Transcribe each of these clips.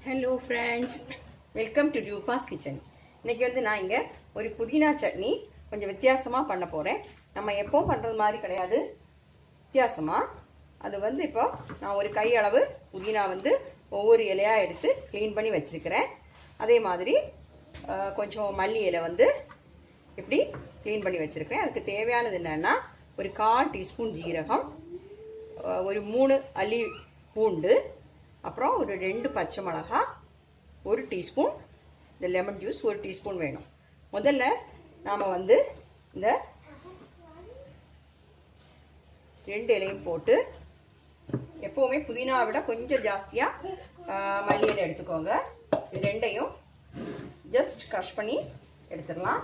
hello friends welcome to Tuba's kitchen இன்னைக்கு வந்து நான் இங்கே ஒரு புதினா சட்னி கொஞ்சம் வித்தியாசமாக பண்ண போகிறேன் நம்ம எப்பவும் பண்ணுறது மாதிரி கிடையாது வித்தியாசமாக அது வந்து இப்போ நான் ஒரு கை அளவு புதினா வந்து ஒவ்வொரு இலையாக எடுத்து க்ளீன் பண்ணி வச்சுருக்கிறேன் அதே மாதிரி அஹ், கொஞ்சம் மல்லி இலை வந்து இப்படி க்ளீன் பண்ணி வச்சுருக்கிறேன் அதுக்கு தேவையானது என்னென்னா ஒரு கால் டீஸ்பூன் ஜீரகம் அஹ், ஒரு மூணு அள்ளி பூண்டு அப்புறம் ஒரு ரெண்டு பச்சை மிளகா ஒரு டீஸ்பூன் இந்த லெமன் ஜூஸ் ஒரு டீஸ்பூன் வேணும் முதல்ல நாம் வந்து இந்த ரெண்டு இலையும் போட்டு எப்போவுமே புதினாவை விட கொஞ்சம் ஜாஸ்தியாக மல்லி இலை எடுத்துக்கோங்க இது ரெண்டையும் ஜஸ்ட் க்ரஷ் பண்ணி எடுத்துடலாம்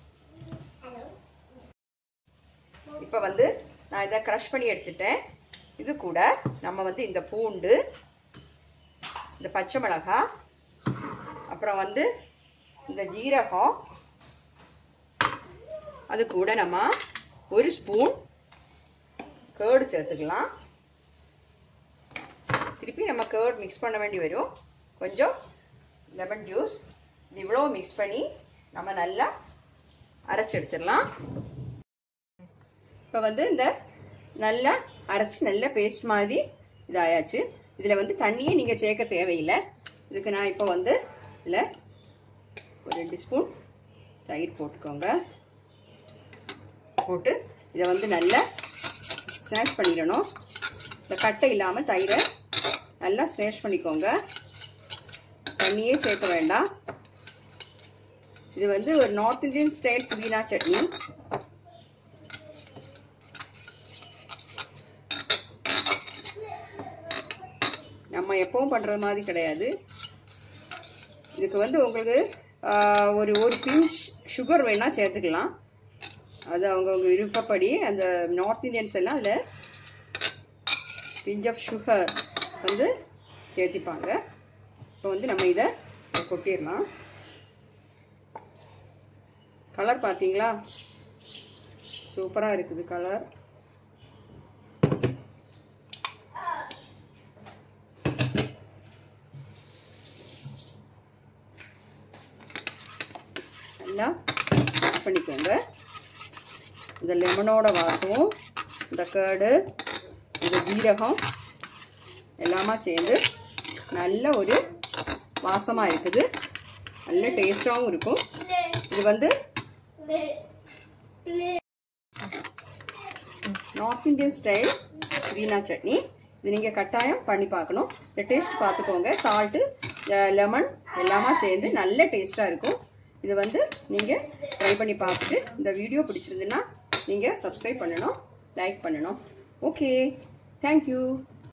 இப்போ வந்து நான் இதை க்ரஷ் பண்ணி எடுத்துட்டேன் இது கூட நம்ம வந்து இந்த பூண்டு இந்த பச்சை மிளகாய் அப்புறம் வந்து இந்த ஜீரகம் அது கூட நம்ம ஒரு ஸ்பூன் கேர்டு சேர்த்துக்கலாம் திருப்பி நம்ம கேர்ட் மிக்ஸ் பண்ண வேண்டி வரும் கொஞ்சம் லெமன் ஜூஸ் இது இவ்வளோ மிக்ஸ் பண்ணி நம்ம நல்லா அரைச்சி எடுத்துடலாம் இப்போ வந்து இந்த நல்லா அரைச்சி நல்ல பேஸ்ட் மாதிரி இதாயாச்சு இதில் வந்து தண்ணியே நீங்கள் சேர்க்க தேவையில்லை இதுக்கு நான் இப்போ வந்து இதில் ஒரு ரெண்டு ஸ்பூன் தயிர் போட்டுக்கோங்க போட்டு இதை வந்து நல்லா ஸ்னாஷ் பண்ணிடணும் இந்த கட்டை இல்லாமல் தயிரை நல்லா ஸ்னாஷ் பண்ணிக்கோங்க தண்ணியே சேர்க்க வேண்டாம் இது வந்து ஒரு நார்த் இந்தியன் ஸ்டைல் புதினா சட்னி நம்ம எப்பவும் பண்ணுறது மாதிரி கிடையாது இதுக்கு வந்து உங்களுக்கு ஆஹ், ஒரு ஒரு பிஞ்ச் சுகர் வேணால் சேர்த்துக்கலாம் அது அவங்கவுங்க விருப்பப்படி அந்த நார்த் இந்தியன்ஸ் எல்லாம் அதில் பிஞ்ச் ஆஃப் சுகர் வந்து சேர்த்திப்பாங்க இப்போ வந்து நம்ம இதை கொட்டிடலாம் கலர் பார்த்தீங்களா சூப்பராக இருக்குது கலர் நல்லா மிக்ஸ் பண்ணிக்கோங்க இந்த லெமனோட வாசமும் இந்த கேர்டு இந்த ஜீரகம் எல்லாமே சேர்ந்து நல்ல ஒரு வாசமாக இருக்குது நல்ல டேஸ்டாகவும் இருக்கும் இது வந்து நார்த் இந்தியன் ஸ்டைல் புதினா சட்னி இது நீங்கள் கட்டாயம் பண்ணி பார்க்கணும் இந்த டேஸ்ட் பார்த்துக்கோங்க சால்ட்டு லெமன் எல்லாமே சேர்ந்து நல்ல டேஸ்ட்டாக இருக்கும் இது வந்து நீங்கள் ட்ரை பண்ணி பார்த்துட்டு இந்த வீடியோ பிடிச்சிருந்துன்னா நீங்கள் சப்ஸ்கிரைப் பண்ணணும் லைக் பண்ணணும் ஓகே தேங்க்யூ